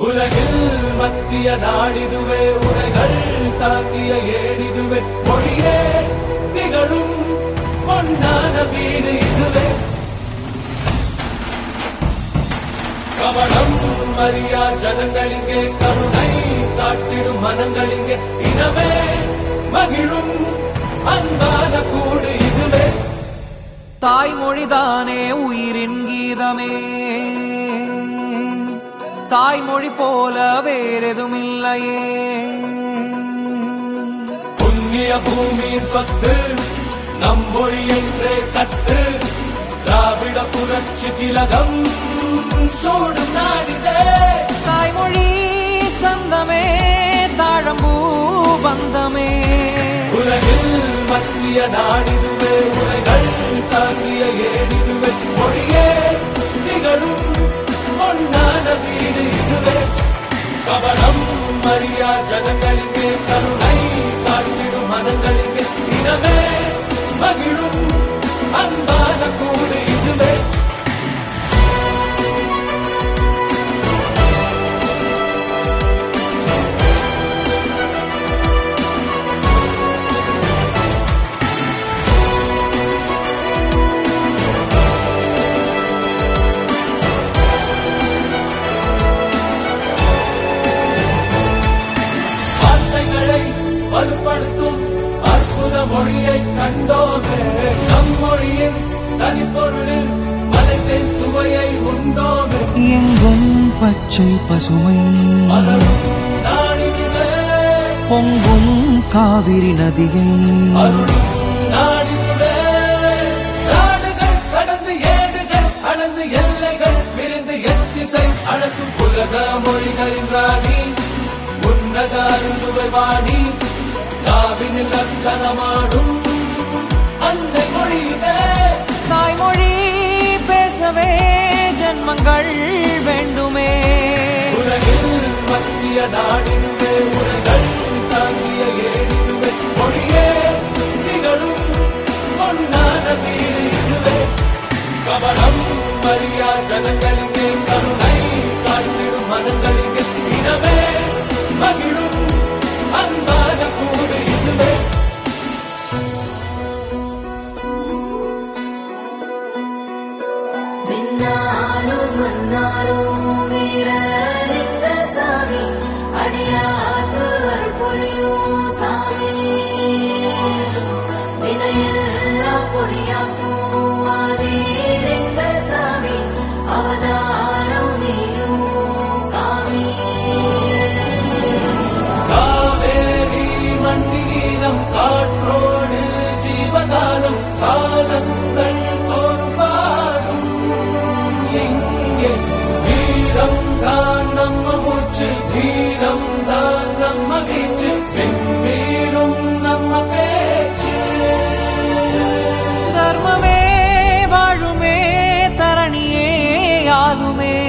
உலகில் மத்திய நாடிதுவே உரைகள் தாக்கிய ஏடிதுவே மொழியே திகழும் பொன்னான வீடு இதுவே கவனம் அறியா ஜனங்களிங்கே கருணை காட்டிடும் மனங்களிங்கே இனமே மகிழும் அன்பான கூடு இதுவே தாய்மொழிதானே உயிரின் கீதமே தாய்மொழி போல வேறெதும் இல்லையே புண்ணிய பூமியின் சொத்து நம் மொழி என்றே கத்து திராவிட புரட்சி திலகம் சூடும் நாடிதே தாய்மொழி சந்தமே தாழம்பூ பந்தமே உலகில் மத்திய நாடிதுவே உரைகள் தாங்கிய ஏடிதுவே மொழியே திகழும் பொன்னான வீடு இதுவே கவனம் அறியா ஜனங்களிங்கே கருணை காட்டிடும் மனங்களிங்கே இனமே மகிழும் அன்பான கூடு இதுவே வார்த்தைகளை வலுப்படுத்தும் அற்புத மொழியை கண்டோமே நம் மொழியின் தனிப்பொருளில் மலைத்தை சுவையை உண்டோமே எங்கும் பச்சை பசுமை மலரும் நாடிதுவே பொங்கும் காவிரி நதியை அருளும் நாடிதுவே நாடுகள் கடந்து ஏடுகள் அளந்து எல்லைகள் பிரிந்து எத்திசை அலசும் உலக மொழிகளின் ராணி உன்னத அருந்துவை வாணி காவினில் லக்கணமாடும் அன்னை மொழியுதே தாய்மொழி பேசவே ஜென்மங்கள் வேண்டுமே உலகில் மத்திய நாடினுவே உலகள் தாங்கிய ஏடினுவே மொழியே திகழும் பொன்னான வீடு இதுவே கவனம் அறியா ஜனங்களிங்கே கருணை காட்டிடும் மனங்களிங்கே இனமே மகிழும் அன்பான கூடு இதுவே விண்ணாலும் மன்னாலும் வீரலிங்க சாமி அடியாக்கு அருள் புரியும் சாமி வினையெல்லாம் பொடியாக்கும் ஆதிலிங்க சாமி அவதாரம் நீயும் காமி காவேரி மண்ணினம் காற்றோடு ஜீவகாலம் காலங்கள் தோறும் பாடும் இங்கே வீரம் தான் நம்ம மூச்சு வீரம் தான் நம்ம வீச்சு வெண்பீரும் நம்ம பேச்சு தர்மமே வாழுமே தரணியே ஆளுமே